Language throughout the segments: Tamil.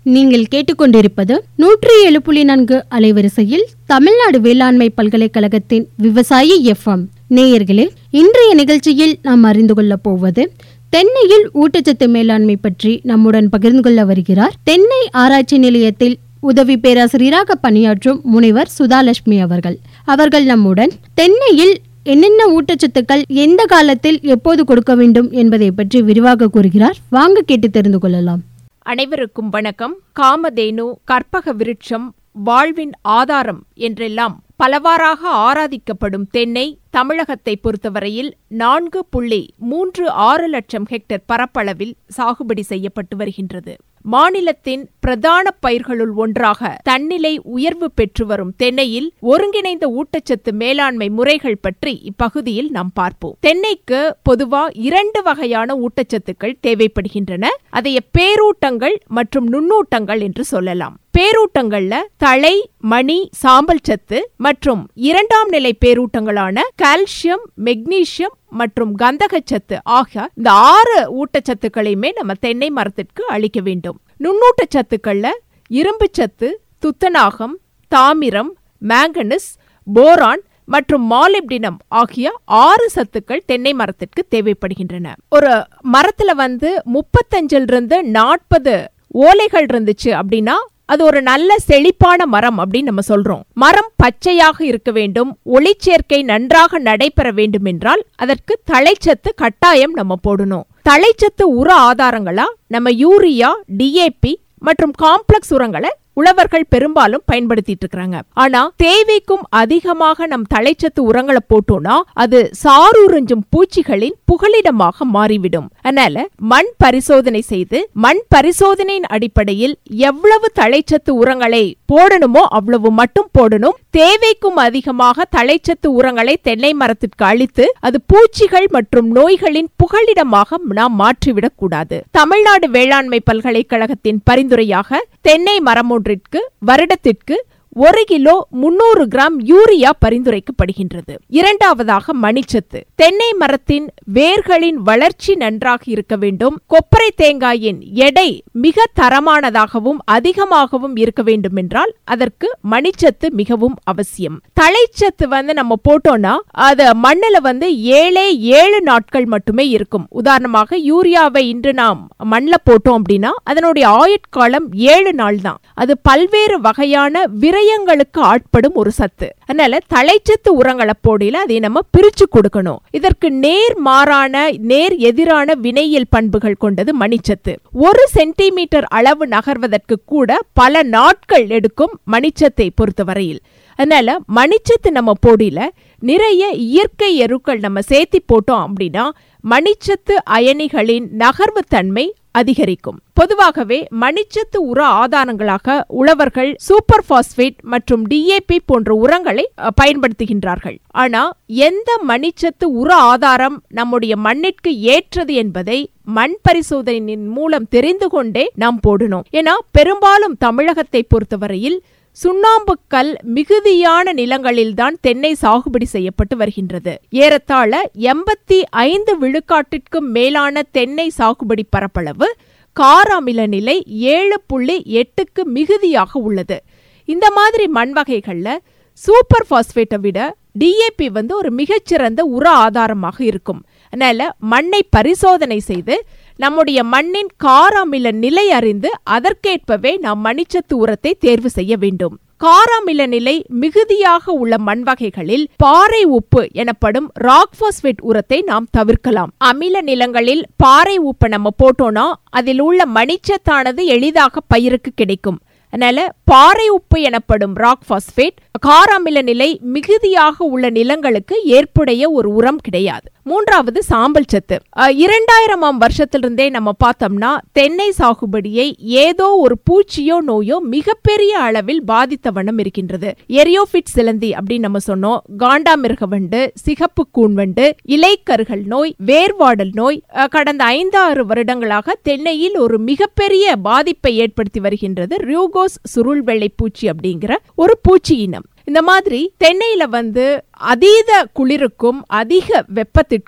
நீங்கள் கேட்டுக்கொண்டிருப்பது நூற்றி ஏழு புள்ளி நான்கு அலைவரிசையில் தமிழ்நாடு வேளாண்மை பல்கலைக்கழகத்தின் விவசாயி எஃப்எம் நேயர்களே இன்றைய நிகழ்ச்சியில் நாம் அறிந்து கொள்ளப் போவது தென்னையில் ஊட்டச்சத்து மேலாண்மை பற்றி நம்முடன் பகிர்ந்து கொள்ள வருகிறார் தென்னை ஆராய்ச்சி நிலையத்தில் உதவி பேராசிரியராக பணியாற்றும் முனைவர் சுதாலட்சுமி அவர்கள் அவர்கள் நம்முடன் தென்னையில் என்னென்ன ஊட்டச்சத்துக்கள் எந்த காலத்தில் எப்போது கொடுக்க வேண்டும் என்பதை பற்றி விரிவாக கூறுகிறார் வாங்க கேட்டு தெரிந்து கொள்ளலாம் அனைவருக்கும் வணக்கம் காமதேனு கற்பக விருட்சம் வாழ்வின் ஆதாரம் என்றெல்லாம் பலவாறாக ஆராதிக்கப்படும் தென்னை தமிழகத்தை பொறுத்தவரையில் நான்கு புள்ளி மூன்று ஆறு லட்சம் ஹெக்டேர் பரப்பளவில் சாகுபடி செய்யப்பட்டு வருகின்றது மாநிலத்தின் பிரதான பயிர்களுள் ஒன்றாக தன்னிலை உயர்வு பெற்று வரும் தென்னையில் ஒருங்கிணைந்த ஊட்டச்சத்து மேலாண்மை முறைகள் பற்றி இப்பகுதியில் நாம் பார்ப்போம் தென்னைக்கு பொதுவா இரண்டு வகையான ஊட்டச்சத்துக்கள் தேவைப்படுகின்றன அதைய பேரூட்டங்கள் மற்றும் நுண்ணூட்டங்கள் என்று சொல்லலாம் பேரூட்டங்கள்ல தழை மணி சாம்பல் சத்து மற்றும் இரண்டாம் நிலை பேரூட்டங்களான கால்சியம் மெக்னீசியம் மற்றும் கந்தகச்சத்து ஆகிய இந்த ஆறு ஊட்டச்சத்துக்களையுமே நம்ம தென்னை மரத்திற்கு அளிக்க வேண்டும் நுண்ணூட்டச்சத்துக்கள்ல இரும்புச்சத்து துத்தநாகம் தாமிரம் மேங்கனஸ் போரான் மற்றும் மாலிப்டினம் ஆகிய ஆறு சத்துக்கள் தென்னை மரத்திற்கு தேவைப்படுகின்றன ஒரு மரத்துல வந்து முப்பத்தஞ்சில் இருந்து நாற்பது ஓலைகள் இருந்துச்சு அப்படின்னா அது ஒரு நல்ல செழிப்பான மரம் அப்படின்னு நம்ம சொல்றோம் மரம் பச்சையாக இருக்க வேண்டும் ஒளிச்சேர்க்கை நன்றாக நடைபெற வேண்டும் என்றால் அதற்கு தழைச்சத்து கட்டாயம் நம்ம போடணும் தழைச்சத்து உர ஆதாரங்களா நம்ம யூரியா டிஏபி மற்றும் காம்ப்ளெக்ஸ் உரங்களை உழவர்கள் பெரும்பாலும் பயன்படுத்திட்டு இருக்காங்க ஆனா தேவைக்கும் அதிகமாக நம் தழைச்சத்து உரங்களை போட்டோம்னா அது சாரூறிஞ்சும் பூச்சிகளின் புகலிடமாக மாறிவிடும் அதனால மண் பரிசோதனை செய்து மண் பரிசோதனையின் அடிப்படையில் எவ்வளவு தழைச்சத்து உரங்களை போடணுமோ அவ்வளவு மட்டும் போடணும் தேவைக்கும் அதிகமாக தழைச்சத்து உரங்களை தென்னை மரத்திற்கு அளித்து அது பூச்சிகள் மற்றும் நோய்களின் புகலிடமாக நாம் மாற்றிவிடக் கூடாது தமிழ்நாடு வேளாண்மை பல்கலைக்கழகத்தின் பரிந்துரையாக தென்னை மரம் ஒன்றிற்கு வருடத்திற்கு ஒரு கிலோ முன்னூறு கிராம் யூரியா பரிந்துரைக்கப்படுகின்றது இரண்டாவதாக மணிச்சத்து தென்னை மரத்தின் வேர்களின் வளர்ச்சி நன்றாக இருக்க வேண்டும் கொப்பரை தேங்காயின் எடை மிக தரமானதாகவும் அதிகமாகவும் இருக்க வேண்டும் என்றால் அதற்கு மணிச்சத்து மிகவும் அவசியம் தழைச்சத்து வந்து நம்ம போட்டோம்னா அது மண்ணுல வந்து ஏழே ஏழு நாட்கள் மட்டுமே இருக்கும் உதாரணமாக யூரியாவை இன்று நாம் மண்ணில் போட்டோம் அப்படின்னா அதனுடைய ஆயுட்காலம் ஏழு நாள் தான் அது பல்வேறு வகையான விரயங்களுக்கு ஆட்படும் ஒரு சத்து அதனால தழைச்சத்து உரங்களை போடையில அதை நம்ம பிரிச்சு கொடுக்கணும் இதற்கு நேர் மாறான நேர் எதிரான வினையியல் பண்புகள் கொண்டது மணிச்சத்து ஒரு சென்டிமீட்டர் அளவு நகர்வதற்கு கூட பல நாட்கள் எடுக்கும் மணிச்சத்தை பொறுத்தவரையில் அதனால மணிச்சத்து நம்ம போடியில நிறைய இயற்கை எருக்கள் நம்ம சேர்த்தி போட்டோம் அப்படின்னா மணிச்சத்து அயனிகளின் நகர்வு தன்மை அதிகரிக்கும் பொதுவாகவே மணிச்சத்து உர ஆதாரங்களாக உழவர்கள் சூப்பர் பாஸ்பேட் மற்றும் டிஏபி போன்ற உரங்களை பயன்படுத்துகின்றார்கள் ஆனா எந்த மணிச்சத்து உர ஆதாரம் நம்முடைய மண்ணிற்கு ஏற்றது என்பதை மண் பரிசோதனையின் மூலம் தெரிந்து கொண்டே நாம் போடணும் ஏன்னா பெரும்பாலும் தமிழகத்தை பொறுத்தவரையில் சுண்ணாம்பு கல் மிகுதியான நிலங்களில்தான் தென்னை சாகுபடி செய்யப்பட்டு வருகின்றது ஏறத்தாழ எண்பத்தி ஐந்து விழுக்காட்டிற்கும் மேலான தென்னை சாகுபடி பரப்பளவு காராமில நிலை ஏழு புள்ளி எட்டுக்கு மிகுதியாக உள்ளது இந்த மாதிரி மண் வகைகள்ல சூப்பர் பாஸ்பேட்டை விட டிஏபி வந்து ஒரு மிகச்சிறந்த உர ஆதாரமாக இருக்கும் அதனால மண்ணை பரிசோதனை செய்து நம்முடைய மண்ணின் காராமில நிலை அறிந்து அதற்கேற்பவே நாம் மணிச்சத்து உரத்தை தேர்வு செய்ய வேண்டும் காராமில நிலை மிகுதியாக உள்ள மண் வகைகளில் பாறை உப்பு எனப்படும் ராக் பாஸ்பேட் உரத்தை நாம் தவிர்க்கலாம் அமில நிலங்களில் பாறை உப்பை நம்ம போட்டோம்னா அதில் உள்ள மணிச்சத்தானது எளிதாக பயிருக்கு கிடைக்கும் அதனால பாறை உப்பு எனப்படும் ராக் பாஸ்பேட் காராமில நிலை மிகுதியாக உள்ள நிலங்களுக்கு ஏற்புடைய ஒரு உரம் கிடையாது மூன்றாவது சாம்பல் சத்து இரண்டாயிரமாம் வருஷத்திலிருந்தே நம்ம பார்த்தோம்னா தென்னை சாகுபடியை ஏதோ ஒரு பூச்சியோ நோயோ மிகப்பெரிய அளவில் பாதித்த வண்ணம் இருக்கின்றது எரியோபிட் சிலந்தி அப்படின்னு நம்ம சொன்னோம் காண்டாமிருக வண்டு சிகப்பு கூன்வண்டு இலைக்கருகள் நோய் வேர்வாடல் நோய் கடந்த ஐந்தாறு வருடங்களாக தென்னையில் ஒரு மிகப்பெரிய பாதிப்பை ஏற்படுத்தி வருகின்றது ரியூகோஸ் சுருள் வெள்ளை பூச்சி அப்படிங்கிற ஒரு பூச்சி இனம் இந்த மாதிரி தென்னையில வந்து அதீத குளிருக்கும் அதிக வெப்பத்திற்கும்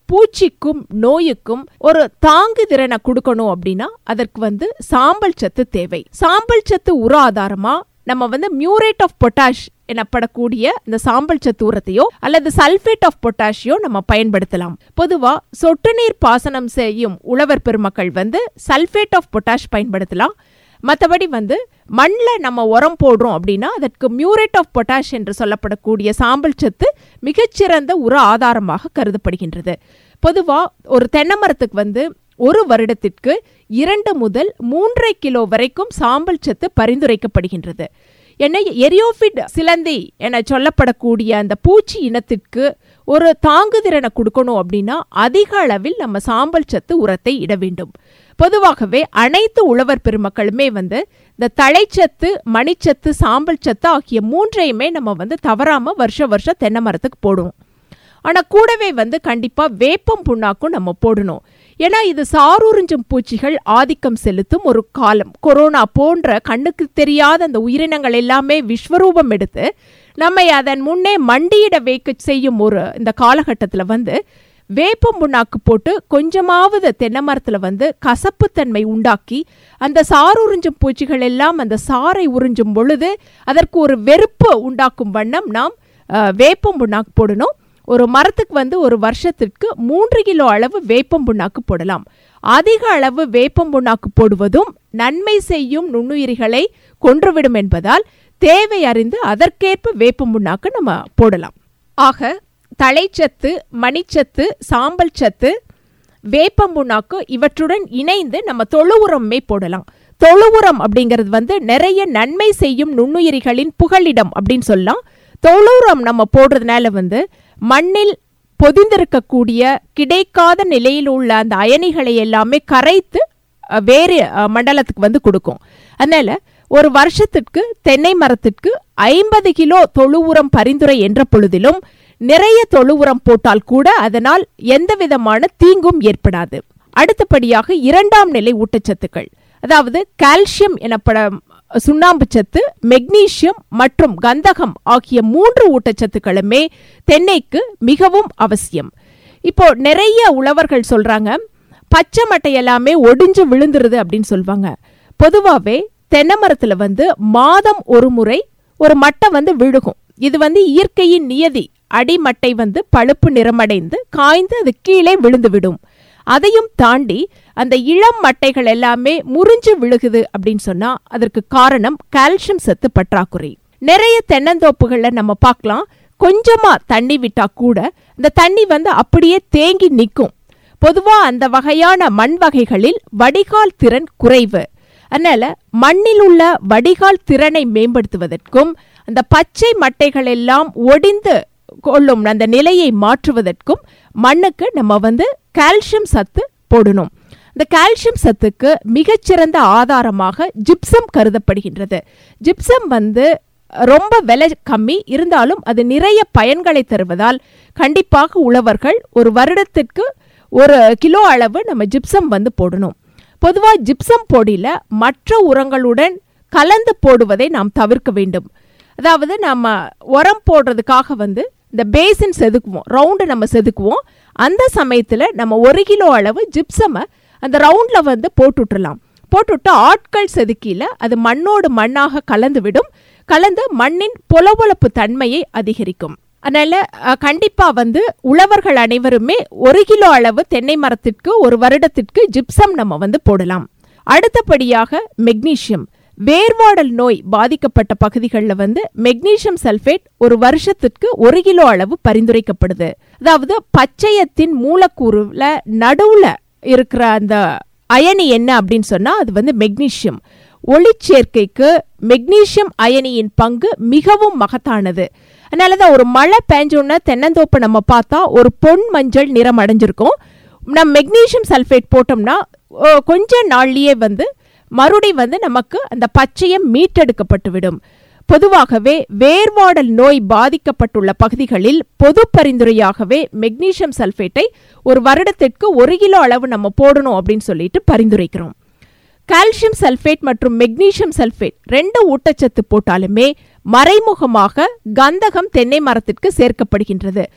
பூச்சிக்கும் நோயுக்கும் ஒரு தாங்கு திறனை கொடுக்கணும் அப்படின்னா அதற்கு வந்து சாம்பல் சத்து தேவை சாம்பல் சத்து உர ஆதாரமா நம்ம வந்து மியூரேட் ஆஃப் பொட்டாஷ் எனப்படக்கூடிய இந்த சாம்பல் சத்து உரத்தையோ அல்லது சல்பேட் ஆஃப் பொட்டாஷியோ நம்ம பயன்படுத்தலாம் பொதுவா சொட்டு நீர் பாசனம் செய்யும் உழவர் பெருமக்கள் வந்து சல்பேட் ஆஃப் பொட்டாஷ் பயன்படுத்தலாம் மற்றபடி வந்து மண்ணில் நம்ம உரம் போடுறோம் அப்படின்னா அதற்கு மியூரேட் ஆஃப் பொட்டாஷ் என்று சொல்லப்படக்கூடிய சாம்பல் சத்து மிகச்சிறந்த உர ஆதாரமாக கருதப்படுகின்றது பொதுவாக ஒரு தென்னை மரத்துக்கு வந்து ஒரு வருடத்திற்கு இரண்டு முதல் மூன்றரை கிலோ வரைக்கும் சாம்பல் சத்து பரிந்துரைக்கப்படுகின்றது என்ன எரியோஃபிட் சிலந்தி என சொல்லப்படக்கூடிய அந்த பூச்சி இனத்திற்கு ஒரு தாங்குதிறனை கொடுக்கணும் அப்படின்னா அதிக அளவில் நம்ம சாம்பல் சத்து உரத்தை இட வேண்டும் பொதுவாகவே அனைத்து உழவர் பெருமக்களுமே வந்து இந்த தழைச்சத்து மணிச்சத்து சாம்பல் சத்து ஆகிய மூன்றையுமே நம்ம வந்து தவறாம வருஷ வருஷம் தென்னை மரத்துக்கு போடுவோம் ஆனால் கூடவே வந்து கண்டிப்பாக வேப்பம் புண்ணாக்கும் நம்ம போடணும் ஏன்னா இது சாரூரிஞ்சும் பூச்சிகள் ஆதிக்கம் செலுத்தும் ஒரு காலம் கொரோனா போன்ற கண்ணுக்கு தெரியாத அந்த உயிரினங்கள் எல்லாமே விஸ்வரூபம் எடுத்து நம்மை அதன் முன்னே மண்டியிட வைக்க செய்யும் ஒரு இந்த காலகட்டத்தில் வந்து வேப்பம் புண்ணாக்கு போட்டு கொஞ்சமாவது தென்னை மரத்தில் வந்து கசப்புத்தன்மை உண்டாக்கி அந்த சாறு உறிஞ்சும் பூச்சிகள் எல்லாம் அந்த சாறை உறிஞ்சும் பொழுது அதற்கு ஒரு வெறுப்பு உண்டாக்கும் வண்ணம் நாம் வேப்பம் புண்ணாக்கு போடணும் ஒரு மரத்துக்கு வந்து ஒரு வருஷத்திற்கு மூன்று கிலோ அளவு வேப்பம் புண்ணாக்கு போடலாம் அதிக அளவு வேப்பம் புண்ணாக்கு போடுவதும் நன்மை செய்யும் நுண்ணுயிரிகளை கொன்றுவிடும் என்பதால் தேவை அறிந்து அதற்கேற்ப வேப்பம் புண்ணாக்கு நம்ம போடலாம் ஆக தழைச்சத்து மணிச்சத்து சாம்பல் சத்து வேப்பம் புண்ணாக்கு இவற்றுடன் இணைந்து நம்ம தொழு உரமே போடலாம் தொழு உரம் அப்படிங்கிறது வந்து நிறைய நன்மை செய்யும் நுண்ணுயிரிகளின் புகலிடம் அப்படின்னு சொல்லலாம் தொழு உரம் நம்ம போடுறதுனால வந்து மண்ணில் பொதிந்திருக்கக்கூடிய கிடைக்காத நிலையில் உள்ள அந்த அயனிகளை எல்லாமே கரைத்து வேறு மண்டலத்துக்கு வந்து கொடுக்கும் அதனால ஒரு வருஷத்திற்கு தென்னை மரத்திற்கு ஐம்பது கிலோ தொழு உரம் பரிந்துரை என்ற பொழுதிலும் நிறைய தொழு உரம் போட்டால் கூட அதனால் எந்த விதமான தீங்கும் ஏற்படாது அடுத்தபடியாக இரண்டாம் நிலை ஊட்டச்சத்துக்கள் அதாவது கால்சியம் எனப்படும் சுண்ணாம்பு சத்து மெக்னீசியம் மற்றும் கந்தகம் ஆகிய மூன்று ஊட்டச்சத்துக்களுமே தென்னைக்கு மிகவும் அவசியம் இப்போ நிறைய உழவர்கள் சொல்றாங்க பச்சை மட்டை எல்லாமே ஒடிஞ்சு விழுந்துருது அப்படின்னு சொல்லுவாங்க பொதுவாகவே தென்னை மரத்துல வந்து மாதம் ஒரு முறை ஒரு மட்டை வந்து விழுகும் இது வந்து இயற்கையின் நியதி அடிமட்டை வந்து பழுப்பு நிறமடைந்து காய்ந்து அது கீழே விழுந்து விடும் அதையும் தாண்டி அந்த இளம் மட்டைகள் எல்லாமே முறிஞ்சு விழுகுது அப்படின்னு சொன்னா அதற்கு காரணம் கால்சியம் சத்து பற்றாக்குறை நிறைய தென்னந்தோப்புகள்ல நம்ம பார்க்கலாம் கொஞ்சமா தண்ணி விட்டா கூட இந்த தண்ணி வந்து அப்படியே தேங்கி நிற்கும் பொதுவா அந்த வகையான மண் வகைகளில் வடிகால் திறன் குறைவு அதனால மண்ணில் உள்ள வடிகால் திறனை மேம்படுத்துவதற்கும் அந்த பச்சை மட்டைகள் எல்லாம் ஒடிந்து கொள்ளும் அந்த நிலையை மாற்றுவதற்கும் மண்ணுக்கு நம்ம வந்து கால்சியம் சத்து போடணும் இந்த கால்சியம் சத்துக்கு மிகச்சிறந்த ஆதாரமாக ஜிப்சம் கருதப்படுகின்றது ஜிப்சம் வந்து ரொம்ப விலை கம்மி இருந்தாலும் அது நிறைய பயன்களை தருவதால் கண்டிப்பாக உழவர்கள் ஒரு வருடத்திற்கு ஒரு கிலோ அளவு நம்ம ஜிப்சம் வந்து போடணும் பொதுவாக ஜிப்சம் பொடியில் மற்ற உரங்களுடன் கலந்து போடுவதை நாம் தவிர்க்க வேண்டும் அதாவது நம்ம உரம் போடுறதுக்காக வந்து இந்த பேசின் செதுக்குவோம் ரவுண்டு நம்ம செதுக்குவோம் அந்த சமயத்தில் நம்ம ஒரு கிலோ அளவு ஜிப்சமை அந்த ரவுண்டில் வந்து போட்டுட்றலாம் போட்டுவிட்டு ஆட்கள் செதுக்கியில் அது மண்ணோடு மண்ணாக கலந்து விடும் கலந்து மண்ணின் பொலபொலப்பு தன்மையை அதிகரிக்கும் அதனால கண்டிப்பா வந்து உழவர்கள் அனைவருமே ஒரு கிலோ அளவு தென்னை மரத்திற்கு ஒரு வருடத்திற்கு ஜிப்சம் நம்ம வந்து போடலாம் அடுத்தபடியாக மெக்னீசியம் வேர்வாடல் நோய் பாதிக்கப்பட்ட பகுதிகளில் வந்து மெக்னீசியம் சல்ஃபேட் ஒரு வருஷத்திற்கு ஒரு கிலோ அளவு பரிந்துரைக்கப்படுது அதாவது பச்சையத்தின் மூலக்கூறுல நடுவுல இருக்கிற அந்த அயனி என்ன அப்படின்னு சொன்னா அது வந்து மெக்னீசியம் ஒளிச்சேர்க்கைக்கு மெக்னீசியம் அயனியின் பங்கு மிகவும் மகத்தானது அதனாலதான் ஒரு மழை பெஞ்சோன்னா தென்னந்தோப்பை நம்ம பார்த்தா ஒரு பொன் மஞ்சள் நிறம் அடைஞ்சிருக்கும் நம்ம மெக்னீசியம் சல்ஃபேட் போட்டோம்னா கொஞ்ச நாள்லயே வந்து மறுபடி வந்து நமக்கு அந்த பச்சையம் மீட்டெடுக்கப்பட்டு விடும் பொதுவாகவே வேர்வாடல் நோய் பாதிக்கப்பட்டுள்ள பகுதிகளில் பொது பரிந்துரையாகவே மெக்னீசியம் சல்ஃபேட்டை ஒரு வருடத்திற்கு ஒரு கிலோ அளவு நம்ம போடணும் அப்படின்னு சொல்லிட்டு பரிந்துரைக்கிறோம் கால்சியம் சல்ஃபேட் மற்றும் மெக்னீசியம் சல்ஃபேட் ரெண்டு ஊட்டச்சத்து போட்டாலுமே மறைமுகமாக கந்தகம் தென்னை மரத்திற்கு சேர்க்கப்படுகின்றது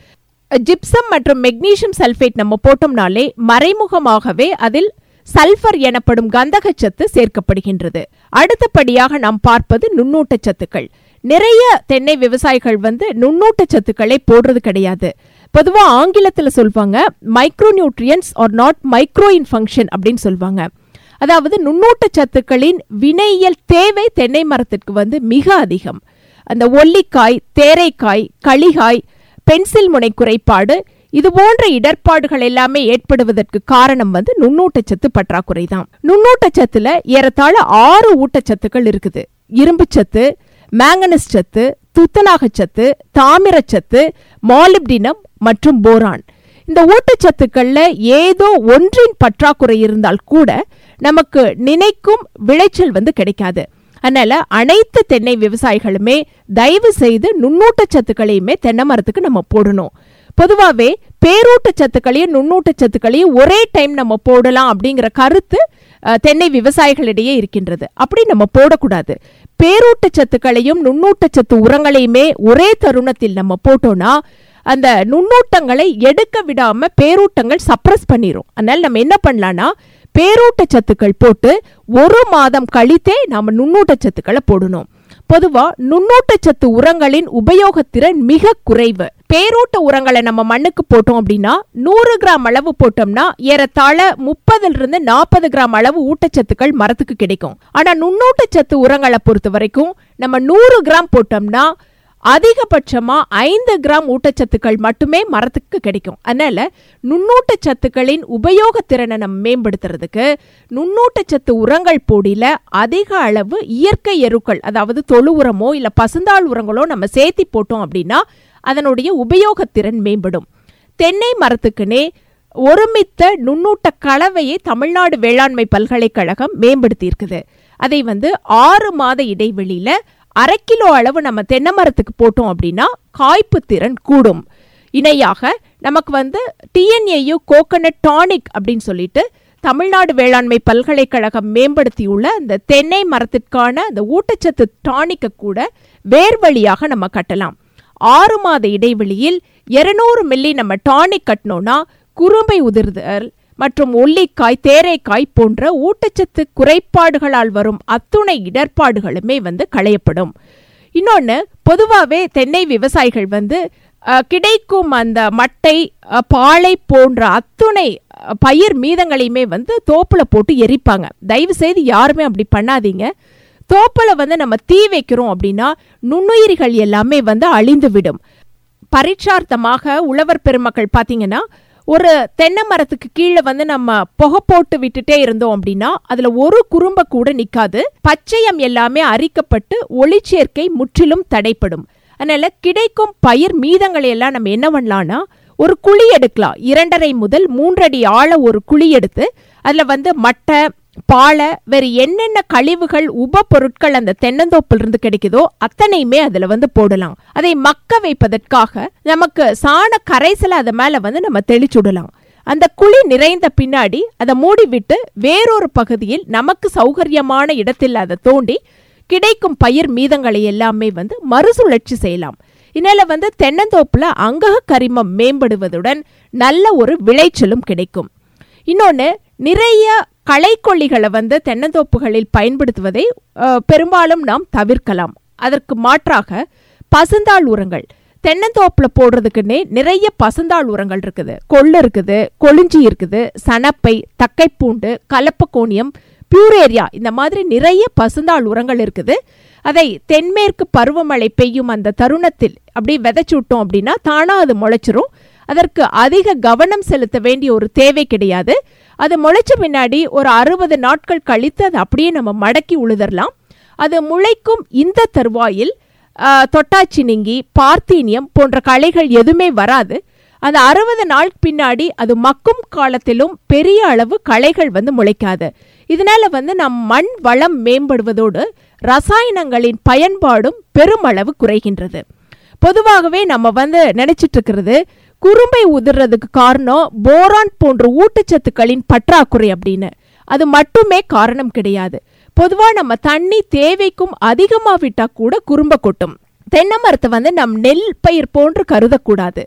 ஜிப்சம் மற்றும் மெக்னீசியம் சல்பேட் நம்ம போட்டோம்னாலே மறைமுகமாகவே அதில் சல்பர் எனப்படும் கந்தகச்சத்து சேர்க்கப்படுகின்றது அடுத்தபடியாக நாம் பார்ப்பது நுண்ணூட்டச்சத்துக்கள் நிறைய தென்னை விவசாயிகள் வந்து நுண்ணூட்டச்சத்துக்களை போடுறது கிடையாது பொதுவா ஆங்கிலத்துல சொல்வாங்க micro nutrients are not micro in function அப்படின்னு சொல்வாங்க அதாவது நுண்ணூட்டச்சத்துக்களின் வினையியல் தேவை தென்னை மரத்திற்கு வந்து மிக அதிகம் அந்த ஒல்லிக்காய் தேரைக்காய் களிகாய் பென்சில் முனை குறைபாடு இது போன்ற இடர்பாடுகள் எல்லாமே ஏற்படுவதற்கு காரணம் வந்து நுண்ணூட்டச்சத்து பற்றாக்குறை தான் நுண்ணூட்டச்சத்துல ஏறத்தாழ ஆறு ஊட்டச்சத்துக்கள் இருக்குது இரும்புச்சத்து மேங்கனஸ் சத்து துத்தநாகச்சத்து தாமிரச்சத்து மாலிப்டினம் மற்றும் போரான் இந்த ஊட்டச்சத்துக்கள்ல ஏதோ ஒன்றின் பற்றாக்குறை இருந்தால் கூட நமக்கு நினைக்கும் விளைச்சல் வந்து கிடைக்காது அதனால அனைத்து தென்னை விவசாயிகளுமே தயவு செய்து நுண்ணூட்டச்சத்துக்களையுமே தென்னை மரத்துக்கு நம்ம போடணும் பொதுவாகவே பேரூட்டச்சத்துக்களையும் நுண்ணூட்டச்சத்துக்களையும் ஒரே டைம் நம்ம போடலாம் அப்படிங்கிற கருத்து அஹ், தென்னை விவசாயிகளிடையே இருக்கின்றது அப்படி நம்ம போடக்கூடாது பேரூட்டச்சத்துக்களையும் நுண்ணூட்டச்சத்து உரங்களையுமே ஒரே தருணத்தில் நம்ம போட்டோம்னா அந்த நுண்ணூட்டங்களை எடுக்க விடாம பேரூட்டங்கள் சப்ரஸ் பண்ணிரும் அதனால நம்ம என்ன பண்ணலாம்னா பேரூட்டச்சத்துக்கள் போட்டு ஒரு மாதம் கழித்தே நாம நுண்ணூட்டச்சத்துக்களை போடணும் பொதுவா நுண்ணூட்டச்சத்து உரங்களின் உபயோகத்திறன் மிக குறைவு பேரூட்ட உரங்களை நம்ம மண்ணுக்கு போட்டோம் அப்படின்னா நூறு கிராம் அளவு போட்டோம்னா ஏறத்தாழ முப்பதுல இருந்து நாற்பது கிராம் அளவு ஊட்டச்சத்துக்கள் மரத்துக்கு கிடைக்கும் ஆனா நுண்ணூட்டச்சத்து உரங்களை பொறுத்த வரைக்கும் நம்ம நூறு கிராம் போட்டோம்னா அதிகபட்சமா ஐந்து கிராம் ஊட்டச்சத்துக்கள் மட்டுமே மரத்துக்கு கிடைக்கும் அதனால நுண்ணூட்டச்சத்துக்களின் உபயோகத்திறனை நம்ம மேம்படுத்துறதுக்கு நுண்ணூட்டச்சத்து உரங்கள் போடியில அதிக அளவு இயற்கை எருக்கள் அதாவது தொழு உரமோ இல்ல பசுந்தாள் உரங்களோ நம்ம சேர்த்தி போட்டோம் அப்படின்னா அதனுடைய உபயோகத்திறன் மேம்படும் தென்னை மரத்துக்குனே ஒருமித்த நுண்ணூட்ட கலவையை தமிழ்நாடு வேளாண்மை பல்கலைக்கழகம் மேம்படுத்தி இருக்குது அதை வந்து ஆறு மாத இடைவெளியில அரை கிலோ அளவு நம்ம தென்னை மரத்துக்கு போட்டோம் அப்படின்னா காய்ப்பு திறன் கூடும் இணையாக நமக்கு வந்து டிஎன்ஏயு கோகனட் டானிக் அப்படின்னு சொல்லிட்டு தமிழ்நாடு வேளாண்மை பல்கலைக்கழகம் மேம்படுத்தியுள்ள அந்த தென்னை மரத்திற்கான அந்த ஊட்டச்சத்து டானிக்கை கூட வேர் வழியாக நம்ம கட்டலாம் ஆறு மாத இடைவெளியில் 200 மில்லி நம்ம டானிக் கட்டினோம்னா குறும்பை உதிர்தல் மற்றும் ஒல்லிக்காய் தேரைக்காய் போன்ற ஊட்டச்சத்து குறைபாடுகளால் வரும் அத்துணை இடர்பாடுகளுமே வந்து களையப்படும் இன்னொன்று பொதுவாகவே தென்னை விவசாயிகள் வந்து அஹ், கிடைக்கும் அந்த மட்டை அஹ், பாலை போன்ற அத்துணை அஹ், பயிர் மீதங்களையுமே வந்து தோப்புல போட்டு எரிப்பாங்க தயவு செய்து யாருமே அப்படி பண்ணாதீங்க தோப்புல வந்து நம்ம தீ வைக்கிறோம் அப்படின்னா நுண்ணுயிரிகள் எல்லாமே வந்து அழிந்து விடும் பரீட்சார்த்தமாக உழவர் பெருமக்கள் பார்த்தீங்கன்னா ஒரு தென்னை மரத்துக்கு கீழே வந்து நம்ம புகை போட்டு விட்டுட்டே இருந்தோம் அப்படின்னா அதுல ஒரு குறும்ப கூட நிக்காது பச்சையம் எல்லாமே அரிக்கப்பட்டு ஒளிச்சேர்க்கை முற்றிலும் தடைப்படும் அதனால கிடைக்கும் பயிர் மீதங்களை எல்லாம் நம்ம என்ன பண்ணலாம்னா ஒரு குழி எடுக்கலாம் இரண்டரை முதல் மூன்றடி ஆழ ஒரு குழி எடுத்து அதுல வந்து மட்டை பாலை வேறு என்னென்ன கழிவுகள் உப பொருட்கள் அந்த தென்னந்தோப்புல இருந்து கிடைக்குதோ அத்தனையுமே அதுல வந்து போடலாம் அதை மக்க வைப்பதற்காக நமக்கு சாண கரைசலை அது மேல வந்து நம்ம தெளிச்சுடலாம் அந்த குழி நிறைந்த பின்னாடி அதை மூடி விட்டு வேறொரு பகுதியில் நமக்கு சௌகரியமான இடத்தில் அதை தோண்டி கிடைக்கும் பயிர் மீதங்களை எல்லாமே வந்து மறுசுழற்சி செய்யலாம் இதனால வந்து தென்னந்தோப்புல அங்கக கரிமம் மேம்படுவதுடன் நல்ல ஒரு விளைச்சலும் கிடைக்கும் இன்னொன்று நிறைய களைக்கொல்லிகளை வந்து தென்னந்தோப்புகளில் பயன்படுத்துவதை அஹ், பெரும்பாலும் நாம் தவிர்க்கலாம் அதற்கு மாற்றாக பசுந்தாள் உரங்கள் தென்னந்தோப்புல போடுறதுக்குன்னே நிறைய பசுந்தாள் உரங்கள் இருக்குது கொள்ளு இருக்குது கொளிஞ்சி இருக்குது சணப்பை தக்கைப்பூண்டு கலப்பக்கோணியம் பியூரேரியா இந்த மாதிரி நிறைய பசுந்தாள் உரங்கள் இருக்குது அதை தென்மேற்கு பருவமழை பெய்யும் அந்த தருணத்தில் அப்படி விதைச்சு விட்டோம் அப்படின்னா தானா அது முளைச்சிரும் அதற்கு அதிக கவனம் செலுத்த வேண்டிய ஒரு தேவை கிடையாது அது முளைச்ச பின்னாடி ஒரு அறுபது நாட்கள் கழித்து அதை அப்படியே நம்ம மடக்கி உழுதரலாம் அது முளைக்கும் இந்த தருவாயில் ஆ, தொட்டாச்சினிங்கி பார்த்தீனியம் போன்ற களைகள் எதுவுமே வராது அந்த அறுபது நாள் பின்னாடி அது மக்கும் காலத்திலும் பெரிய அளவு களைகள் வந்து முளைக்காது இதனால வந்து நம் மண் வளம் மேம்படுவதோடு ரசாயனங்களின் பயன்பாடும் பெருமளவு குறைகின்றது பொதுவாகவே நம்ம வந்து நினைச்சிட்டு இருக்கிறது குறும்பை உதிர்றதுக்கு காரணம் போரான் போன்ற ஊட்டச்சத்துக்களின் பற்றாக்குறை அப்படின்னு அது மட்டுமே காரணம் கிடையாது பொதுவா நம்ம தண்ணி தேவைக்கும் அதிகமா விட்டா கூட குறும்ப கொட்டும் தென்னை மரத்தை வந்து நம் நெல் பயிர் போன்று கருதக்கூடாது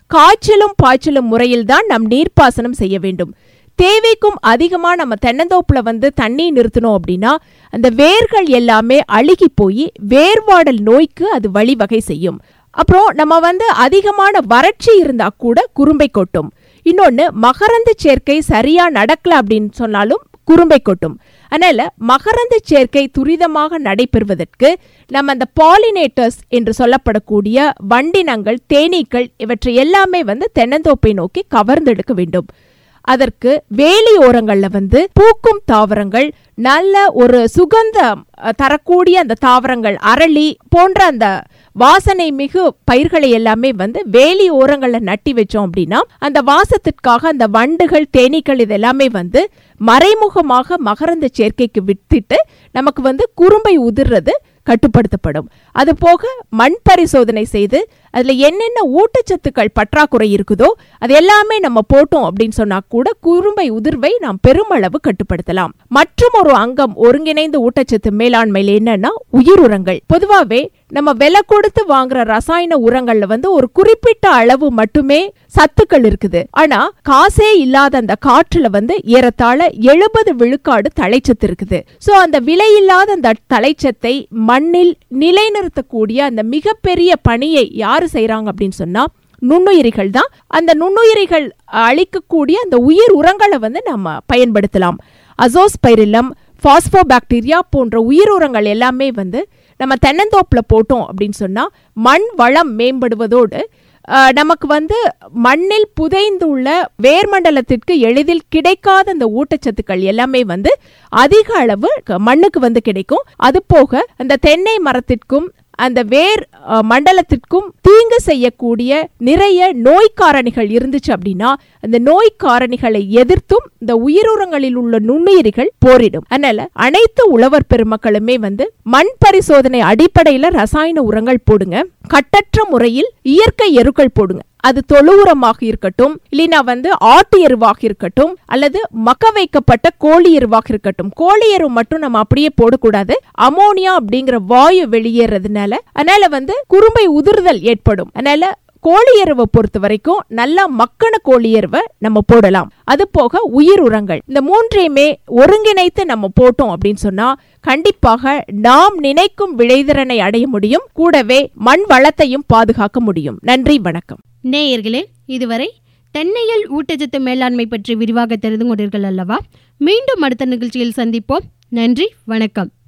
காய்ச்சலும் பாய்ச்சலும் முறையில்தான் நாம் நீர்ப்பாசனம் செய்ய வேண்டும் தேவைக்கும் அதிகமா நம்ம தென்னந்தோப்புல வந்து தண்ணி நிறுத்தணும் அப்படின்னா அந்த வேர்கள் எல்லாமே அழுகி போய் வேர்வாடல் நோய்க்கு அது வழிவகை செய்யும் அப்புறம் நம்ம வந்து அதிகமான வறட்சி இருந்தா கூட குறும்பை கொட்டும் இன்னொன்னு மகரந்த சேர்க்கை சரியா நடக்கல அப்படின்னு சொன்னாலும் குறும்பை கொட்டும் அதனால மகரந்த சேர்க்கை துரிதமாக நடைபெறுவதற்கு நம்ம அந்த பாலினேட்டர்ஸ் என்று சொல்லப்படக்கூடிய வண்டினங்கள் தேனீக்கள் இவற்றை எல்லாமே வந்து தென்னந்தோப்பை நோக்கி கவர்ந்தெடுக்க வேண்டும் அதற்கு வேலி ஓரங்கள்ல வந்து பூக்கும் தாவரங்கள் நல்ல ஒரு சுகந்தம் அஹ், தரக்கூடிய அந்த தாவரங்கள் அரளி போன்ற அந்த வாசனை மிகு பயிர்களை எல்லாமே வந்து வேலி ஓரங்கள்ல நட்டி வச்சோம் அப்படின்னா அந்த வாசத்திற்காக அந்த வண்டுகள் தேனீக்கள் இது எல்லாமே வந்து மறைமுகமாக மகரந்த சேர்க்கைக்கு விட்டுட்டு நமக்கு வந்து குறும்பை உதிர்றது கட்டுப்படுத்தப்படும் அது போக மண் பரிசோதனை செய்து அதுல என்னென்ன ஊட்டச்சத்துக்கள் பற்றாக்குறை இருக்குதோ அது எல்லாமே நம்ம போட்டோம் அப்படின்னு சொன்னா கூட குறும்பை உதிர்வை நாம் பெருமளவு கட்டுப்படுத்தலாம் மற்றும் ஒரு அங்கம் ஒருங்கிணைந்த ஊட்டச்சத்து மேலாண்மையில என்னன்னா உயிர் உரங்கள் பொதுவாவே நம்ம விலை கொடுத்து வாங்குற ரசாயன உரங்கள்ல வந்து ஒரு குறிப்பிட்ட அளவு மட்டுமே சத்துக்கள் இருக்குது ஆனா காசே இல்லாத அந்த காற்றுல வந்து ஏறத்தாழ எழுபது விழுக்காடு தலைச்சத்து இருக்குது சோ அந்த விலையில்லாத அந்த தலைச்சத்தை மண்ணில் நிலைநிறுத்தக்கூடிய அந்த மிகப்பெரிய பணியை யாரு செய்றாங்க அப்படின்னு சொன்னா நுண்ணுயிரிகள் தான் அந்த நுண்ணுயிரிகள் அளிக்கக்கூடிய அந்த உயிர் உரங்களை வந்து நம்ம பயன்படுத்தலாம் அசோஸ்பைரிலம் பாஸ்போபாக்டீரியா போன்ற உயிர் உரங்கள் எல்லாமே வந்து நம்ம தென்னந்தோப்புல போட்டோம் அப்படின்னு சொன்னா மண் வளம் மேம்படுவதோடு அஹ், நமக்கு வந்து மண்ணில் புதைந்துள்ள வேர்மண்டலத்திற்கு எளிதில் கிடைக்காத அந்த ஊட்டச்சத்துக்கள் எல்லாமே வந்து அதிக அளவு க- மண்ணுக்கு வந்து கிடைக்கும் அது போக அந்த தென்னை மரத்திற்கும் அந்த வேர் அஹ், மண்டலத்திற்கும் தீங்கு செய்யக்கூடிய நிறைய நோய் காரணிகள் இருந்துச்சு அப்படின்னா அந்த நோய் காரணிகளை எதிர்த்தும் இந்த உயிருரங்களில் உள்ள நுண்ணுயிரிகள் போரிடும் அதனால அனைத்து உழவர் பெருமக்களுமே வந்து மண் பரிசோதனை அடிப்படையில ரசாயன உரங்கள் போடுங்க கட்டற்ற முறையில் இயற்கை எருக்கள் போடுங்க அது தொழு உரமாக இருக்கட்டும் இல்லைனா வந்து ஆட்டு எருவாக இருக்கட்டும் அல்லது மக்க வைக்கப்பட்ட கோழி எருவாக இருக்கட்டும் கோழி எரு மட்டும் நம்ம அப்படியே போடக்கூடாது அமோனியா அப்படிங்கிற வாயு வெளியேறதுனால அதனால வந்து குறும்பை உதிர்தல் ஏற்படும் அதனால கோழி எருவை பொறுத்த வரைக்கும் நல்லா மக்கன கோழி எருவை நம்ம போடலாம் அது போக உயிர் உரங்கள் இந்த மூன்றையுமே ஒருங்கிணைத்து நம்ம போட்டோம் அப்படின்னு சொன்னா கண்டிப்பாக நாம் நினைக்கும் விளைதிறனை அடைய முடியும் கூடவே மண் வளத்தையும் பாதுகாக்க முடியும் நன்றி வணக்கம் நேயர்களே இதுவரை தென்னையில் ஊட்டச்சத்து மேலாண்மை பற்றி விரிவாக தெரிந்து கொண்டீர்கள் அல்லவா மீண்டும் அடுத்த நிகழ்ச்சியில் சந்திப்போம் நன்றி வணக்கம்